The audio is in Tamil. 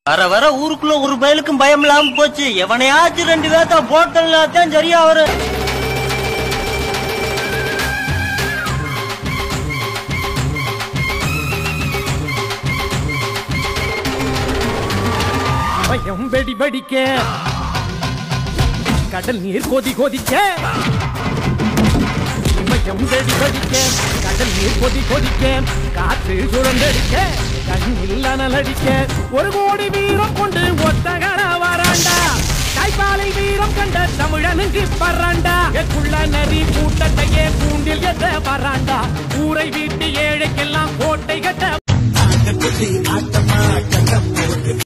வர வர ஊருக்குள்ள ஒரு பயலுக்கும் பயம் இல்லாம போச்சு எவனையாச்சும் ரெண்டு பேர்த்த போட்டல்ல தான் சரியா வரும் பயம் வெடி வெடிக்க கடல் நீர் கொதி கொதிக்க பயம் வெடி வெடிக்க கடல் நீர் கொதி கொதிக்க காற்று சுழந்தடிக்க கண்ணில் அனலடிக்க ஒரு கோடி வீரம் கொண்டு ஒத்தகர வராண்டா தாய்ப்பாலை வீரம் கண்ட தமிழனுக்கு பறாண்டா எக்குள்ள நரி கூட்டத்தையே கூண்டில் எத்த வராண்டா ஊரை வீட்டு ஏழைக்கெல்லாம் கோட்டை கட்ட